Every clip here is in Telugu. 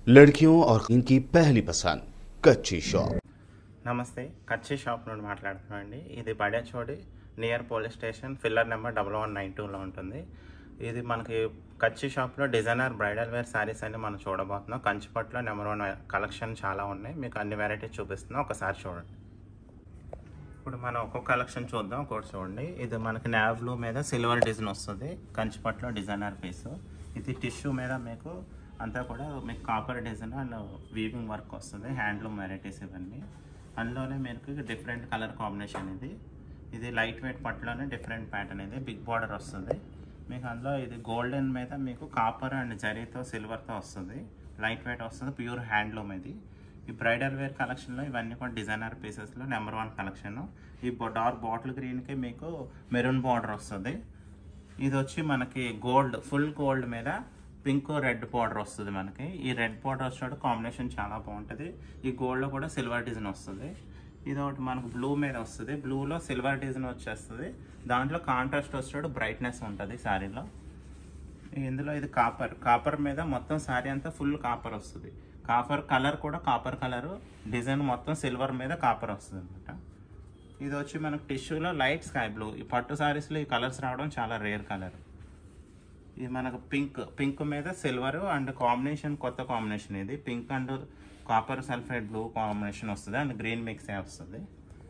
लड़कियों और इनकी पहली पसंद कच्ची शॉप నమస్తే కచ్చి షాప్ నుండి మాట్లాడుతున్నాం అండి ఇది Badechodi near police station pillar number double one nine టూలో ఉంటుంది ఇది మనకి కచ్చి షాప్లో డిజైనర్ బ్రైడల్ వేర్ శారీస్ అన్ని మనం చూడబోతున్నాం కంచిపట్లో నెంబర్ వన్ కలెక్షన్ చాలా ఉన్నాయి మీకు అన్ని వెరైటీస్ చూపిస్తున్నాం ఒకసారి చూడండి ఇప్పుడు మనం ఒక్కొక్క కలెక్షన్ చూద్దాం ఒకటి చూడండి ఇది మనకి నావ్ బ్లూ మీద సిల్వర్ డిజైన్ వస్తుంది కంచిపట్లో డిజైనర్ పీస్ ఇది టిష్యూ మీద మీకు అంతా కూడా మీకు copper design and weaving work వస్తుంది హ్యాండ్లూమ్ వెరైటీస్ ఇవన్నీ అందులోనే మీకు డిఫరెంట్ కలర్ కాంబినేషన్ ఇది ఇది లైట్ వెయిట్ పట్టులోనే డిఫరెంట్ ప్యాటర్న్ ఇది బిగ్ బార్డర్ వస్తుంది మీకు అందులో ఇది గోల్డెన్ మీద మీకు కాపర్ అండ్ జరీతో సిల్వర్తో వస్తుంది లైట్ వెయిట్ వస్తుంది ప్యూర్ హ్యాండ్లూమ్ ఇది ఈ బ్రైడల్ వేర్ కలెక్షన్లో ఇవన్నీ కూడా డిజైనర్ పీసెస్లో నెంబర్ వన్ కలెక్షన్ ఈ డార్క్ బాటిల్ గ్రీన్కి మీకు మెరూన్ బార్డర్ వస్తుంది ఇది వచ్చి మనకి గోల్డ్ ఫుల్ గోల్డ్ మీద పింక్ రెడ్ బార్డర్ వస్తుంది మనకి ఈ రెడ్ బార్డర్ వచ్చాడు కాంబినేషన్ చాలా బాగుంటుంది ఈ గోల్డ్లో కూడా సిల్వర్ డిజైన్ వస్తుంది ఇది ఒకటి మనకు బ్లూ మీద వస్తుంది బ్లూలో సిల్వర్ డిజైన్ వచ్చేస్తుంది దాంట్లో కాంట్రాస్ట్ వచ్చాడు బ్రైట్నెస్ ఉంటుంది శారీలో ఇందులో ఇది కాపర్ కాపర్ మీద మొత్తం శారీ అంతా ఫుల్ కాపర్ వస్తుంది కాపర్ కలర్ కూడా కాపర్ కలర్ డిజైన్ మొత్తం సిల్వర్ మీద కాపర్ వస్తుంది అనమాట ఇది వచ్చి మనకు టిష్యూలో లైట్ స్కై బ్లూ ఈ పట్టు శారీస్లో ఈ కలర్స్ రావడం చాలా రేర్ కలర్ ఇది మనకు పింక్ పింక్ మీద సిల్వర్ అండ్ కాంబినేషన్ కొత్త కాంబినేషన్ ఇది pink and copper sulphide blue combination వస్తుంది అండ్ గ్రీన్ మిక్స్ వస్తుంది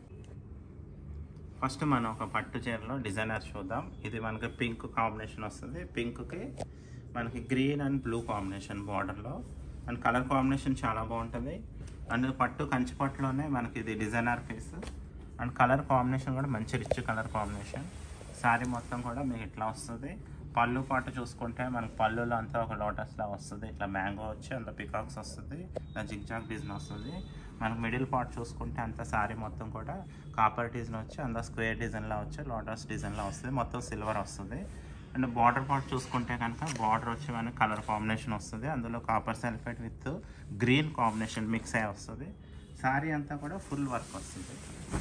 ఫస్ట్ మనం ఒక పట్టు చీరలో డిజైనర్ చూద్దాం ఇది మనకి పింక్ కాంబినేషన్ వస్తుంది పింక్కి మనకి గ్రీన్ అండ్ బ్లూ కాంబినేషన్ బార్డర్లో అండ్ కలర్ కాంబినేషన్ చాలా బాగుంటుంది అండ్ పట్టు కంచి పట్టులోనే మనకి ఇది designer piece and colour combination కూడా మంచి రిచ్ కలర్ కాంబినేషన్ శారీ మొత్తం కూడా మీకు ఇట్లా వస్తుంది పళ్ళు పాటు చూసుకుంటే మనకి పళ్ళులో అంతా ఒక లోటస్లా వస్తుంది ఇట్లా మ్యాంగో వచ్చి అంత పికాక్స్ వస్తుంది ఇట్లా జిగ్జాగ్ డిజైన్ వస్తుంది మనకు మిడిల్ పార్ట్ చూసుకుంటే అంత శారీ మొత్తం కూడా కాపర్ డిజైన్ వచ్చి అంత స్క్వేర్ డిజైన్లో వచ్చి లోటస్ డిజైన్లో వస్తుంది మొత్తం సిల్వర్ వస్తుంది అండ్ బార్డర్ పార్ట్ చూసుకుంటే కనుక బార్డర్ వచ్చి మనకి కలర్ కాంబినేషన్ వస్తుంది అందులో copper sulphate with green combination mix అయ్యి వస్తుంది శారీ అంతా కూడా ఫుల్ వర్క్ వస్తుంది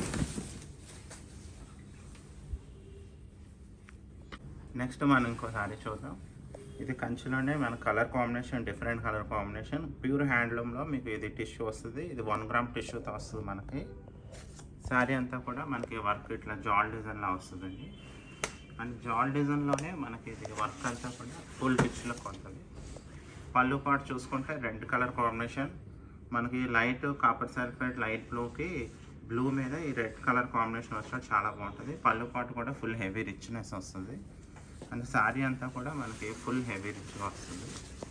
నెక్స్ట్ మనం ఇంకో సారీ చూద్దాం ఇది కంచిలోనే మన colour combination different colour combination pure హ్యాండ్లూమ్లో మీకు ఇది టిష్యూ వస్తుంది ఇది వన్ గ్రామ్ టిష్యూతో వస్తుంది మనకి శారీ అంతా కూడా మనకి వర్క్ ఇట్లా జాల్ డిజైన్లో వస్తుందండి అండ్ జాల్ డిజైన్లోనే మనకి ఇది వర్క్ అంతా కూడా ఫుల్ రిచ్లోకి ఉంటుంది పళ్ళు పాటు చూసుకుంటే రెడ్ కలర్ కాంబినేషన్ మనకి లైట్ కాపర్ సల్ఫేట్ లైట్ బ్లూకి బ్లూ మీద ఈ రెడ్ కలర్ కాంబినేషన్ వచ్చినా చాలా బాగుంటుంది పళ్ళు పాటు కూడా ఫుల్ హెవీ రిచ్నెస్ వస్తుంది అండ్ శారీ అంతా కూడా మనకి ఫుల్ హెవీ రిచ్గా వస్తుంది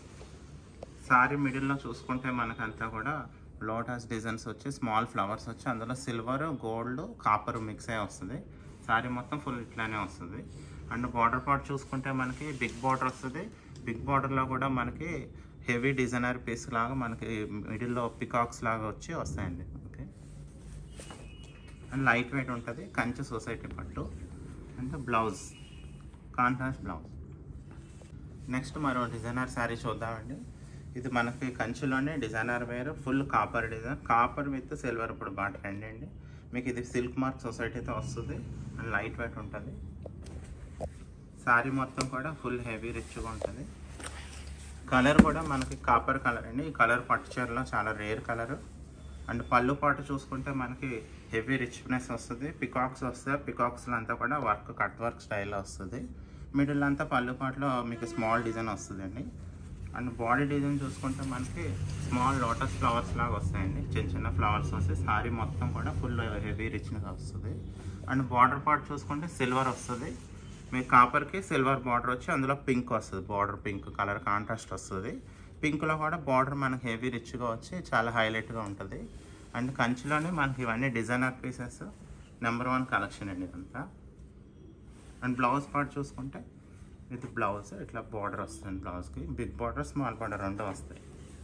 శారీ మిడిల్లో చూసుకుంటే మనకంతా కూడా లోటస్ డిజైన్స్ వచ్చి స్మాల్ ఫ్లవర్స్ వచ్చి అందులో సిల్వర్ గోల్డ్ కాపర్ మిక్స్ అయి వస్తుంది శారీ మొత్తం ఫుల్ ఇట్లానే వస్తుంది అండ్ బార్డర్ పార్ట్ చూసుకుంటే మనకి బిగ్ బార్డర్ వస్తుంది బిగ్ బార్డర్లో కూడా మనకి హెవీ డిజైనర్ పీస్ లాగా మనకి మిడిల్లో పికాక్స్ లాగా వచ్చి వస్తాయండి ఓకే అండ్ లైట్ వెయిట్ ఉంటుంది కంచి సొసైటీ పట్టు and blouse contrast blouse next మరో డిజైనర్ శారీ చూద్దామండి ఇది మనకి కంచిలోనే designer wear full copper design copper with silver ఇప్పుడు బాగా ట్రెండ్ అండి మీకు ఇది సిల్క్ మార్క్ సొసైటీతో వస్తుంది అండ్ లైట్ వెయిట్ ఉంటుంది శారీ మొత్తం కూడా ఫుల్ హెవీ రిచ్గా ఉంటుంది కలర్ కూడా మనకి కాపర్ కలర్ అండి ఈ కలర్ పట్టు చీరలో చాలా రేర్ కలర్ అండ్ పళ్ళు పాటు చూసుకుంటే మనకి హెవీ రిచ్నెస్ వస్తుంది పికాక్స్ వస్తాయి పికాక్స్లో అంతా కూడా వర్క్ కట్ వర్క్ స్టైల్లో వస్తుంది మిడిల్ అంతా పళ్ళు పాటలో మీకు స్మాల్ డిజైన్ వస్తుందండి అండ్ బాడీ డిజైన్ చూసుకుంటే మనకి స్మాల్ లోటస్ ఫ్లవర్స్ లాగా వస్తాయండి చిన్న చిన్న ఫ్లవర్స్ వస్తాయి సారీ మొత్తం కూడా ఫుల్ హెవీ రిచ్నెస్ వస్తుంది అండ్ బార్డర్ పార్ట్ చూసుకుంటే సిల్వర్ వస్తుంది మీకు కాపర్కి సిల్వర్ బార్డర్ వచ్చి అందులో పింక్ వస్తుంది బార్డర్ పింక్ కలర్ కాంట్రాస్ట్ వస్తుంది పింక్లో కూడా బార్డర్ మనకి హెవీ రిచ్గా వచ్చి చాలా హైలైట్గా ఉంటుంది అండ్ కంచిలోనే మనకి ఇవన్నీ designer pieces number one collection అండి ఇదంతా అండ్ బ్లౌజ్ పార్ట్ చూసుకుంటే ఇది బ్లౌజ్ ఇట్లా బార్డర్ వస్తుంది బ్లౌజ్కి బిగ్ బార్డర్ స్మాల్ బార్డర్ రెండు వస్తాయి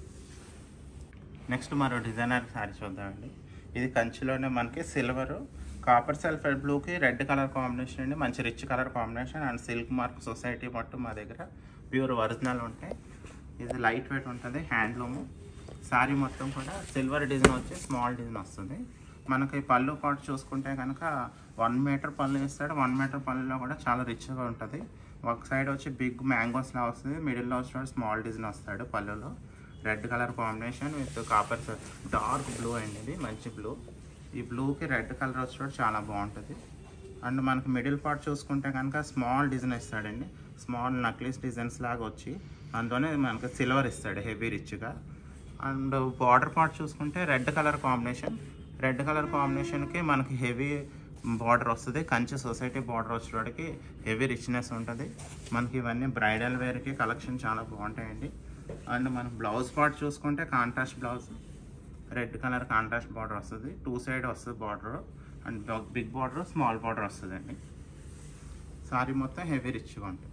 నెక్స్ట్ మరో డిజైనర్ శారీ చూద్దామండి ఇది కంచిలోనే మనకి సిల్వర్ కాపర్ సల్ఫైడ్ బ్లూకి రెడ్ కలర్ కాంబినేషన్ అండి మంచి rich colour combination and silk mark society మట్టు మా దగ్గర ప్యూర్ ఒరిజినల్ ఉంటాయి ఇది లైట్ వెయిట్ ఉంటుంది హ్యాండ్లూము శారీ మొత్తం కూడా సిల్వర్ డిజైన్ వచ్చి స్మాల్ డిజైన్ వస్తుంది మనకి పళ్ళు పాటు చూసుకుంటే కనుక వన్ మీటర్ పళ్ళు వేస్తాడు వన్ మీటర్ పళ్ళులో కూడా చాలా రిచ్గా ఉంటుంది ఒక సైడ్ వచ్చి బిగ్ మ్యాంగోస్లా వస్తుంది మిడిల్లో వచ్చి స్మాల్ డిజైన్ వస్తాడు పళ్ళులో red colour combination with copper dark blue అండి ఇది మంచి బ్లూ ఈ బ్లూకి రెడ్ కలర్ వచ్చినప్పుడు చాలా బాగుంటుంది అండ్ మనకి మిడిల్ పార్ట్ చూసుకుంటే కనుక స్మాల్ డిజైన్ ఇస్తాడండి స్మాల్ నక్లీస్ డిజైన్స్ లాగా వచ్చి అందులోనే మనకి సిల్వర్ ఇస్తాడు హెవీ రిచ్గా అండ్ బార్డర్ పార్ట్ చూసుకుంటే red colour combination red colour కాంబినేషన్కి మనకి హెవీ బార్డర్ వస్తుంది కంచి సొసైటీ బార్డర్ వచ్చేవాడికి హెవీ రిచ్నెస్ ఉంటుంది మనకి ఇవన్నీ బ్రైడల్ వేర్కి కలెక్షన్ చాలా బాగుంటాయండి అండ్ మనం బ్లౌజ్ పార్ట్ చూసుకుంటే contrast blouse red colour contrast border వస్తుంది టూ సైడ్ వస్తుంది border and big border small border వస్తుందండి సారీ మొత్తం హెవీ రిచ్గా ఉంటుంది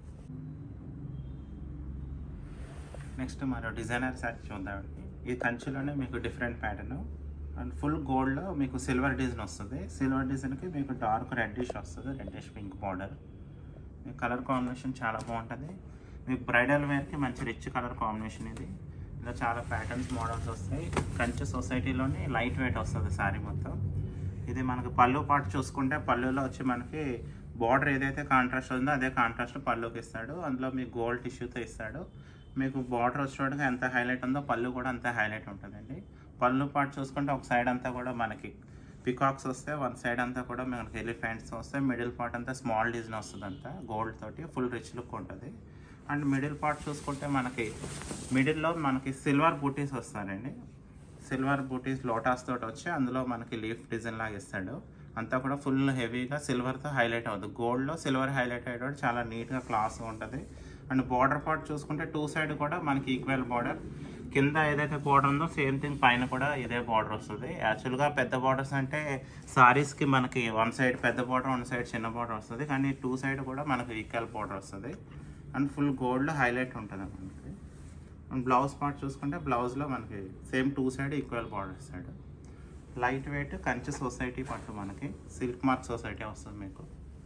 నెక్స్ట్ మరో డిజైనర్ శారీ చూద్దామండి ఈ కంచిలోనే మీకు డిఫరెంట్ ప్యాటర్న్ అండ్ ఫుల్ గోల్డ్లో మీకు సిల్వర్ డిజైన్ వస్తుంది సిల్వర్ డిజైన్కి మీకు డార్క్ రెడ్డిష్ వస్తుంది రెడ్డిష్ పింక్ బార్డర్ మీ కలర్ కాంబినేషన్ చాలా బాగుంటుంది మీకు బ్రైడల్ వేర్కి మంచి రిచ్ కలర్ కాంబినేషన్ ఇది ఇలా చాలా ప్యాటర్న్స్ మోడల్స్ వస్తాయి కంచి సొసైటీలోని లైట్ వెయిట్ వస్తుంది శారీ మొత్తం ఇది మనకి పళ్ళు పాటు చూసుకుంటే పళ్ళులో వచ్చి మనకి బార్డర్ ఏదైతే కాంట్రాస్ట్ ఉందో అదే కాంట్రాస్ట్ పళ్ళుకి ఇస్తాడు అందులో మీకు గోల్డ్ టిష్యూతో ఇస్తాడు మీకు బార్డర్ వచ్చేటోడికి ఎంత హైలైట్ ఉందో పళ్ళు కూడా అంతే హైలైట్ ఉంటుందండి పళ్ళు పాటు చూసుకుంటే ఒక సైడ్ అంతా కూడా మనకి పికాక్స్ వస్తే వన్ సైడ్ అంతా కూడా మనకి ఎలిఫెంట్స్ వస్తే మిడిల్ పార్ట్ అంతా స్మాల్ డిజైన్ వస్తుంది అంతా గోల్డ్ తోటి ఫుల్ రిచ్ లుక్ ఉంటుంది అండ్ మిడిల్ పార్ట్ చూసుకుంటే మనకి మిడిల్లో మనకి సిల్వర్ బూటీస్ వస్తాయండి సిల్వర్ బూటీస్ లోటాస్ తోటి వచ్చి అందులో మనకి లీఫ్ డిజైన్ లాగా ఇస్తాడు అంతా కూడా ఫుల్ హెవీగా సిల్వర్తో హైలైట్ అవుతుంది గోల్డ్లో సిల్వర్ హైలైట్ అయ్యేటప్పుడు చాలా నీట్గా క్లాస్ ఉంటుంది అండ్ బార్డర్ పార్ట్ చూసుకుంటే టూ సైడ్ కూడా మనకి ఈక్వల్ బార్డర్ కింద ఏదైతే బార్డర్ ఉందో సేమ్ థింగ్ పైన కూడా ఇదే బార్డర్ వస్తుంది యాక్చువల్గా పెద్ద బార్డర్స్ అంటే సారీస్కి మనకి వన్ సైడ్ పెద్ద బార్డర్ వన్ సైడ్ చిన్న బార్డర్ వస్తుంది కానీ టూ సైడ్ కూడా మనకి ఈక్వల్ బార్డర్ వస్తుంది అండ్ ఫుల్ గోల్డ్ హైలైట్ ఉంటుంది మనకి అండ్ బ్లౌజ్ పార్ట్ చూసుకుంటే బ్లౌజ్లో మనకి same two side equal border ఇస్తాడు లైట్ వెయిట్ కంచి సొసైటీ పట్టు మనకి సిల్క్ మార్క్ సొసైటీ వస్తుంది మీకు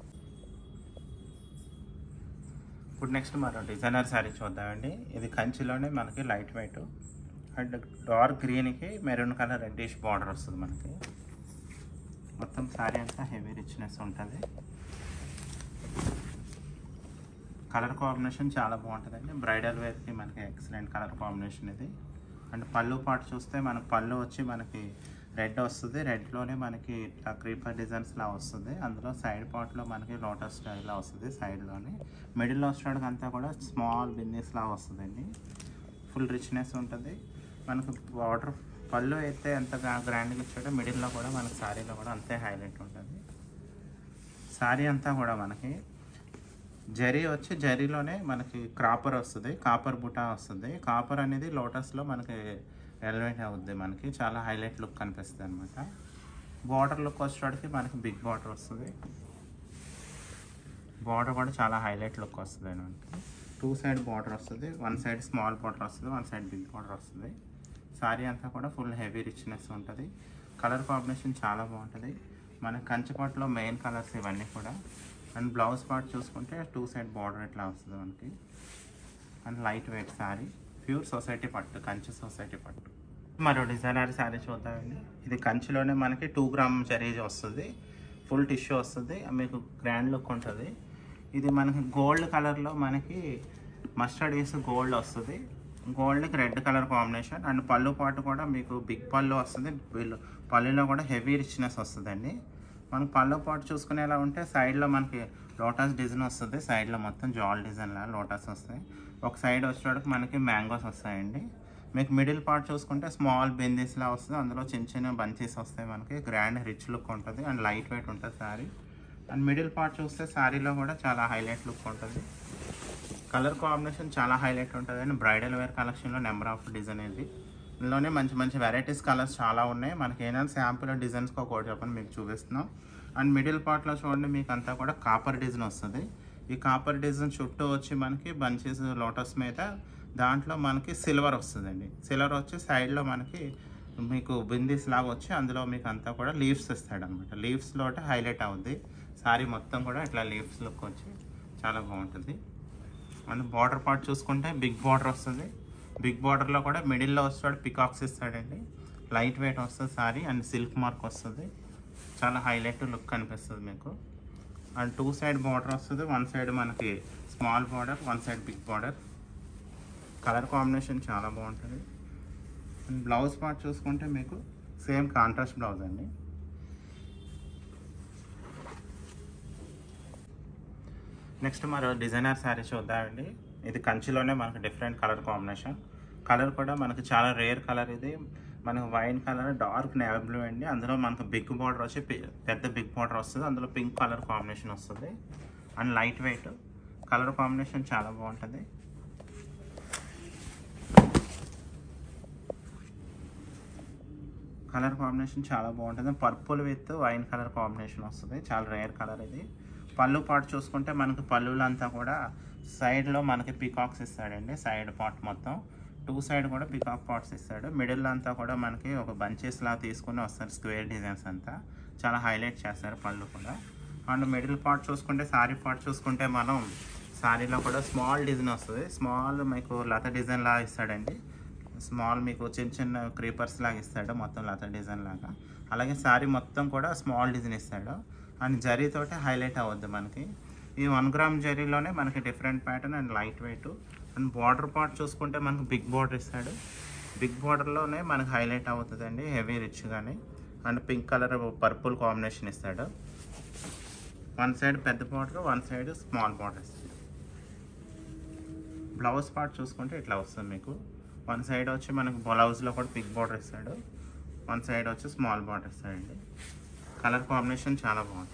ఇప్పుడు నెక్స్ట్ మరో డిజైనర్ శారీ చూద్దామండి ఇది కంచిలోనే మనకి లైట్ వెయిట్ అండ్ డార్క్ గ్రీన్కి మెరూన్ కలర్ రెడ్డిష్ బార్డర్ వస్తుంది మనకి మొత్తం శారీ అంతా హెవీ రిచ్నెస్ ఉంటుంది కలర్ కాంబినేషన్ చాలా బాగుంటుందండి బ్రైడల్ వేర్కి మనకి ఎక్సలెంట్ కలర్ కాంబినేషన్ ఇది అండ్ పళ్ళు పాటు చూస్తే మనకు పళ్ళు వచ్చి మనకి రెడ్ వస్తుంది రెడ్లోనే మనకి ఇట్లా క్రీపర్ డిజైన్స్ లా వస్తుంది అందులో సైడ్ పార్ట్లో మనకి లోటస్ స్టైల్లో వస్తుంది సైడ్లోనే మిడిల్లో వచ్చేటికి అంతా కూడా స్మాల్ బిజినెస్ లా వస్తుందండి ఫుల్ రిచ్నెస్ ఉంటుంది మనకు బార్డర్ పళ్ళు అయితే ఎంత గ్రాండ్గా ఇచ్చాడో మిడిల్లో కూడా మనకి శారీలో కూడా అంతే హైలైట్ ఉంటుంది శారీ అంతా కూడా మనకి జరీ వచ్చి జరీలోనే మనకి క్రాపర్ వస్తుంది కాపర్ బుటా వస్తుంది కాపర్ అనేది లోటస్లో మనకి ఎలివేట్ అవుద్ది మనకి చాలా హైలైట్ లుక్ కనిపిస్తుంది అనమాట బార్డర్ లుక్ వచ్చేటికి మనకి బిగ్ బార్డర్ వస్తుంది బార్డర్ కూడా చాలా హైలైట్ లుక్ వస్తుంది మనకి టూ సైడ్ బార్డర్ వస్తుంది వన్ సైడ్ స్మాల్ బార్డర్ వస్తుంది వన్ సైడ్ బిగ్ బార్డర్ వస్తుంది సారీ అంతా కూడా ఫుల్ హెవీ రిచ్నెస్ ఉంటుంది కలర్ కాంబినేషన్ చాలా బాగుంటుంది మన కంచిపాట్లో మెయిన్ కలర్స్ ఇవన్నీ కూడా అండ్ బ్లౌజ్ పార్ట్ చూసుకుంటే టూ సైడ్ బార్డర్ ఇట్లా వస్తుంది మనకి and light weight sari pure society పట్టు కంచి సొసైటీ పట్టు మరో డిజైనర్ శారీ చూద్దామండి ఇది కంచిలోనే మనకి టూ గ్రామ్ జరీజ్ వస్తుంది ఫుల్ టిష్యూ వస్తుంది మీకు గ్రాండ్ లుక్ ఉంటుంది ఇది మనకి గోల్డ్ కలర్లో మనకి మస్టర్డ్ వేసి గోల్డ్ వస్తుంది గోల్డ్కి రెడ్ కలర్ కాంబినేషన్ అండ్ పళ్ళు పాటు కూడా మీకు బిగ్ పళ్ళు వస్తుంది వీళ్ళు పళ్ళులో కూడా హెవీ రిచ్నెస్ వస్తుందండి మనకు పళ్ళు పాటు చూసుకునేలా ఉంటే సైడ్లో మనకి లోటస్ డిజైన్ వస్తుంది సైడ్లో మొత్తం జాల్ డిజైన్ లా లోటస్ వస్తాయి ఒక సైడ్ వచ్చేటప్పుడు మనకి మ్యాంగోస్ వస్తాయండి మీకు మిడిల్ పార్ట్ చూసుకుంటే స్మాల్ బెందీస్లా వస్తుంది అందులో చిన్న చిన్న బంచెస్ వస్తాయి మనకి గ్రాండ్ రిచ్ లుక్ ఉంటుంది అండ్ లైట్ వెయిట్ ఉంటుంది శారీ అండ్ మిడిల్ పార్ట్ చూస్తే శారీలో కూడా చాలా హైలైట్ లుక్ ఉంటుంది కలర్ కాంబినేషన్ చాలా హైలైట్ ఉంటుంది అండ్ బ్రైడల్ వేర్ కలెక్షన్లో నెంబర్ ఆఫ్ డిజైన్ ఇది ఇందులోనే మంచి మంచి వెరైటీస్ కలర్స్ చాలా ఉన్నాయి మనకి ఏదైనా శాంపుల్ డిజైన్స్కి ఒకటి చెప్పని మీకు చూపిస్తున్నాం అండ్ మిడిల్ పార్ట్లో చూడండి మీకు అంతా కూడా కాపర్ డిజైన్ వస్తుంది ఈ కాపర్ డిజైన్ చుట్టూ వచ్చి మనకి బంచెస్ లోటస్ మీద దాంట్లో మనకి సిల్వర్ వస్తుందండి సిల్వర్ వచ్చి సైడ్లో మనకి మీకు బిందీస్ లాగా వచ్చి అందులో మీకు అంతా కూడా లీవ్స్ ఇస్తాడు అనమాట లీవ్స్లో హైలైట్ అవుద్ది సారీ మొత్తం కూడా ఇట్లా లీవ్స్ లుక్ వచ్చి చాలా బాగుంటుంది అండ్ బార్డర్ పార్ట్ చూసుకుంటే బిగ్ బార్డర్ వస్తుంది బిగ్ బార్డర్లో కూడా మిడిల్లో వస్తాడు పికాక్స్ ఇస్తాడండి లైట్ వెయిట్ వస్తుంది సారీ అండ్ సిల్క్ మార్క్ వస్తుంది చాలా హైలైట్ లుక్ కనిపిస్తుంది మీకు అండ్ టూ సైడ్ బార్డర్ వస్తుంది వన్ సైడ్ మనకి small border one side big border colour combination చాలా బాగుంటుంది అండ్ బ్లౌజ్ పార్ట్ చూసుకుంటే మీకు సేమ్ కాంట్రాస్ట్ బ్లౌజ్ అండి నెక్స్ట్ మరో డిజైనర్ శారీ చూద్దామండి ఇది కంచిలోనే మనకు డిఫరెంట్ కలర్ కాంబినేషన్ కలర్ కూడా మనకు చాలా రేర్ కలర్ ఇది మనకు wine colour dark navy blue అండి అందులో మనకు బిగ్ బార్డర్ వచ్చి పి- పెద్ద బిగ్ బార్డర్ వస్తుంది అందులో పింక్ కలర్ కాంబినేషన్ వస్తుంది and light weight colour combination చాలా బాగుంటుంది కలర్ కాంబినేషన్ చాలా బాగుంటుంది purple with wine colour combination వస్తుంది చాలా రేర్ కలర్ ఇది పళ్ళు పార్ట్ చూసుకుంటే మనకి పళ్ళులంతా కూడా సైడ్లో మనకి పికాక్స్ ఇస్తాడండి సైడ్ పార్ట్ మొత్తం టూ సైడ్ కూడా పికాక్ పార్ట్స్ ఇస్తాడు మిడిల్ అంతా కూడా మనకి ఒక బంచెస్ లా తీసుకుని వస్తారు స్క్వేర్ డిజైన్స్ అంతా చాలా హైలైట్ చేస్తారు పళ్ళు కూడా అండ్ మిడిల్ పార్ట్ చూసుకుంటే సారీ పార్ట్ చూసుకుంటే మనం సారీలో కూడా స్మాల్ డిజైన్ వస్తుంది స్మాల్ మీకు లత డిజైన్ లాగా ఇస్తాడండి స్మాల్ మీకు చిన్న చిన్న క్రీపర్స్ లాగా ఇస్తాడు మొత్తం లత డిజైన్ లాగా అలాగే శారీ మొత్తం కూడా స్మాల్ డిజైన్ ఇస్తాడు అండ్ జరీతోటి హైలైట్ అవ్వద్దు మనకి ఈ వన్ గ్రామ్ జరీలోనే మనకి different pattern and light weight and border part చూసుకుంటే మనకు బిగ్ బార్డర్ ఇస్తాడు బిగ్ బార్డర్లోనే మనకు హైలైట్ అవుతుందండి హెవీ రిచ్ కానీ and pink colour purple combination ఇస్తాడు వన్ సైడ్ పెద్ద border one side small border ఇస్తాడు బ్లౌజ్ పార్ట్ చూసుకుంటే ఇట్లా వస్తుంది మీకు వన్ సైడ్ వచ్చి మనకు బ్లౌజ్లో కూడా బిగ్ బార్డర్ ఇస్తాడు వన్ సైడ్ వచ్చి స్మాల్ బార్డర్ ఇస్తాడండి కలర్ కాంబినేషన్ చాలా బాగుంది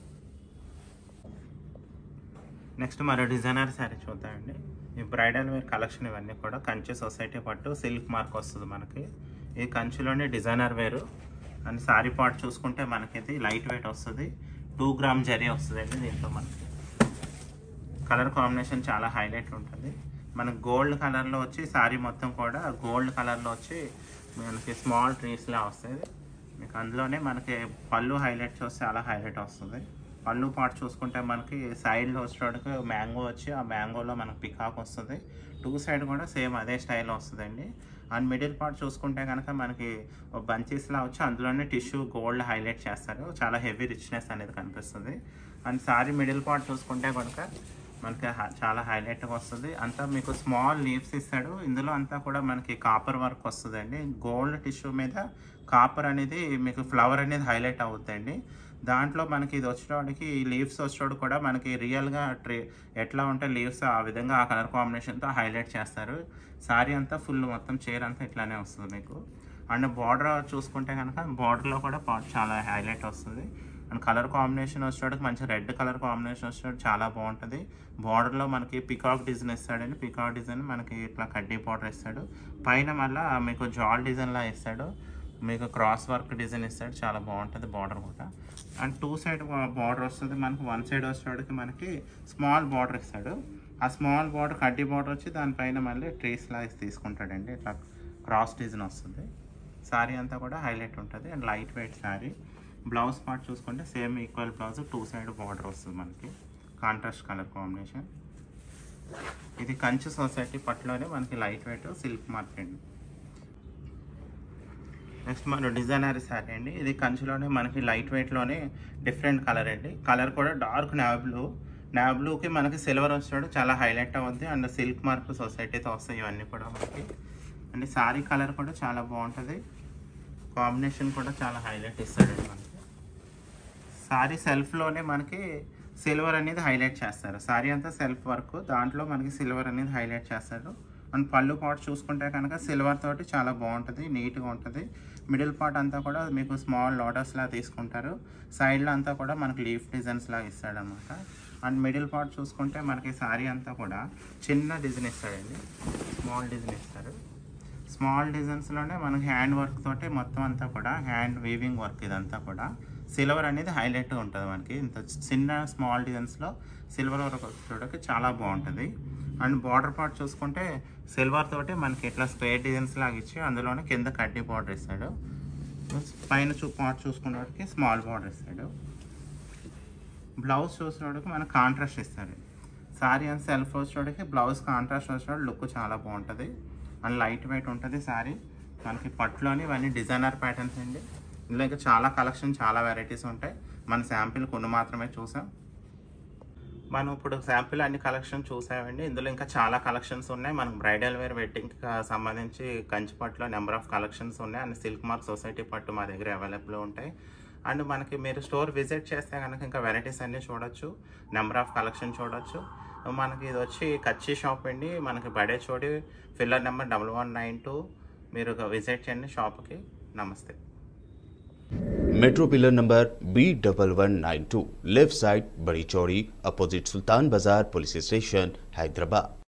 నెక్స్ట్ మరో డిజైనర్ శారీ చూద్దామండి ఈ బ్రైడల్ వేర్ కలెక్షన్ ఇవన్నీ కూడా కంచి సొసైటీ పట్టు సిల్క్ మార్క్ వస్తుంది మనకి ఈ కంచిలోనే డిజైనర్ వేరు అండ్ శారీ పార్ట్ చూసుకుంటే మనకి లైట్ వెయిట్ వస్తుంది టూ గ్రామ్ జరీ వస్తుందండి దీంట్లో మనకి కలర్ కాంబినేషన్ చాలా హైలైట్ ఉంటుంది మనకు గోల్డ్ కలర్లో వచ్చి శారీ మొత్తం కూడా గోల్డ్ కలర్లో వచ్చి మనకి స్మాల్ ట్రీస్లా వస్తుంది మీకు అందులోనే మనకి పళ్ళు హైలైట్ చూస్తే చాలా హైలైట్ వస్తుంది పళ్ళు పార్ట్ చూసుకుంటే మనకి సైడ్లో వచ్చేటోడికి మ్యాంగో వచ్చి ఆ మ్యాంగోలో మనకి పికాక్ వస్తుంది టూ సైడ్ కూడా సేమ్ అదే స్టైల్లో వస్తుందండి అండ్ మిడిల్ పార్ట్ చూసుకుంటే కనుక మనకి బంచెస్లా వచ్చి అందులోనే టిష్యూ గోల్డ్ హైలైట్ చేస్తారు చాలా హెవీ రిచ్నెస్ అనేది కనిపిస్తుంది అండ్ సారీ మిడిల్ పార్ట్ చూసుకుంటే కనుక మనకి హ- చాలా హైలైట్గా వస్తుంది అంతా మీకు స్మాల్ లీవ్స్ ఇస్తాడు ఇందులో అంతా కూడా మనకి కాపర్ వర్క్ వస్తుందండి గోల్డ్ టిష్యూ మీద కాపర్ అనేది మీకు ఫ్లవర్ అనేది హైలైట్ అవుతుందండి దాంట్లో మనకి ఇది వచ్చేటోడికి ఈ లీవ్స్ వచ్చేటోడు కూడా మనకి రియల్గా ట్రీ ఎట్లా ఉంటే లీవ్స్ ఆ విధంగా ఆ కలర్ కాంబినేషన్తో హైలైట్ చేస్తారు సారీ అంతా ఫుల్ మొత్తం చీర అంతా ఇట్లానే వస్తుంది మీకు అండ్ బార్డర్ చూసుకుంటే కనుక బార్డర్లో కూడా పార్ట్ చాలా హైలైట్ వస్తుంది అండ్ కలర్ కాంబినేషన్ వచ్చేటోడికి మంచి రెడ్ కలర్ కాంబినేషన్ వచ్చేటోడు చాలా బాగుంటుంది బార్డర్లో మనకి పికాక్ డిజైన్ ఇస్తాడండి పికాక్ డిజైన్ మనకి ఇట్లా కడ్డీ బార్డర్ ఇస్తాడు పైన మళ్ళీ మీకు జాల్ డిజైన్లా ఇస్తాడు మీకు క్రాస్ వర్క్ డిజైన్ ఇస్తాడు చాలా బాగుంటుంది బార్డర్ కూడా అండ్ టూ సైడ్ బార్డర్ వస్తుంది మనకి వన్ సైడ్ వచ్చేటికి మనకి స్మాల్ బార్డర్ ఇస్తాడు ఆ స్మాల్ బార్డర్ కడ్డీ బార్డర్ వచ్చి దానిపైన మళ్ళీ ట్రీస్ లాగా తీసుకుంటాడండి ఇట్లా క్రాస్ డిజైన్ వస్తుంది శారీ అంతా కూడా హైలైట్ ఉంటుంది and light weight sari blouse part చూసుకుంటే same equal blouse two side border వస్తుంది మనకి కాంట్రాస్ట్ కలర్ కాంబినేషన్ ఇది కంచి సొసైటీ పట్టులోనే మనకి light weight silk market next మన డిజైనర్ శారీ అండి ఇది కంచిలోనే మనకి లైట్ వెయిట్లోనే డిఫరెంట్ కలర్ అండి కలర్ కూడా డార్క్ నావ్ బ్లూ నావ్ బ్లూకి మనకి సిల్వర్ వచ్చాడు చాలా హైలైట్ అవుద్ది అండ్ సిల్క్ మార్క్ సొసైటీతో వస్తాయి ఇవన్నీ కూడా మనకి అండ్ శారీ కలర్ కూడా చాలా బాగుంటుంది కాంబినేషన్ కూడా చాలా హైలైట్ ఇస్తాడండి మనకి సారీ సెల్ఫ్లోనే మనకి సిల్వర్ అనేది హైలైట్ చేస్తారు సారీ అంతా సెల్ఫ్ వర్క్ దాంట్లో మనకి సిల్వర్ అనేది హైలైట్ చేస్తారు అండ్ పళ్ళు పార్ట్ చూసుకుంటే కనుక సిల్వర్ తోటి చాలా బాగుంటుంది నీట్గా ఉంటుంది మిడిల్ పార్ట్ అంతా కూడా మీకు స్మాల్ లోటస్ లా తీసుకుంటారు సైడ్లో అంతా కూడా మనకి లీఫ్ డిజైన్స్ లాగా ఇస్తాడనమాట అండ్ మిడిల్ పార్ట్ చూసుకుంటే మనకి సారీ అంతా కూడా చిన్న డిజైన్ ఇస్తాడండి స్మాల్ డిజైన్ ఇస్తారు స్మాల్ డిజైన్స్లోనే మనకి హ్యాండ్ వర్క్ తోటి మొత్తం అంతా కూడా హ్యాండ్ వీవింగ్ వర్క్ ఇదంతా కూడా సిల్వర్ అనేది హైలైట్గా ఉంటుంది మనకి ఇంత చిన్న స్మాల్ డిజైన్స్లో సిల్వర్ వర్క్ వచ్చేటోడికి చాలా బాగుంటుంది అండ్ బార్డర్ పార్ట్ చూసుకుంటే సిల్వర్ తోటి మనకి ఇట్లా స్క్వేర్ డిజైన్స్ లాగా ఇచ్చి అందులోనే కింద కడ్డీ బార్డర్ ఇస్తాడు పైన చూ పార్ట్ చూసుకునేవాడికి స్మాల్ బార్డర్ ఇస్తాడు బ్లౌజ్ చూసినోడికి మనకు కాంట్రాస్ట్ ఇస్తాడు సారీ అండ్ సెల్ఫ్ వచ్చేటోడికి బ్లౌజ్ కాంట్రాస్ట్ వచ్చినోడు లుక్ చాలా బాగుంటుంది అండ్ లైట్ వెయిట్ ఉంటుంది సారీ మనకి పట్టులోని ఇవన్నీ డిజైనర్ ప్యాటర్న్స్ అండి ఇందులో ఇంకా చాలా కలెక్షన్ చాలా వెరైటీస్ ఉంటాయి మన శాంపిల్ కొన్ని మాత్రమే చూసాం మనం ఇప్పుడు శాంపిల్ అన్ని కలెక్షన్ చూసామండి ఇందులో ఇంకా చాలా కలెక్షన్స్ ఉన్నాయి మనకు బ్రైడల్ వేర్ వెడ్డింగ్ సంబంధించి కంచి పట్టులో నెంబర్ ఆఫ్ కలెక్షన్స్ ఉన్నాయి అండ్ సిల్క్ మార్క్ సొసైటీ పట్టు మా దగ్గర అవైలబుల్ ఉంటాయి అండ్ మనకి మీరు స్టోర్ విజిట్ చేస్తే కనుక ఇంకా వెరైటీస్ అన్నీ చూడొచ్చు నెంబర్ ఆఫ్ కలెక్షన్ చూడొచ్చు మనకి ఇది వచ్చి కచ్చి షాప్ అండి మనకి Badi Chowdi pillar number double one nine two మీరు విజిట్ చేయండి షాప్కి నమస్తే metro pillar number B double one nine two left side Badi Chowdi opposite सुल्तान बाजार पुलिस स्टेशन हैदराबाद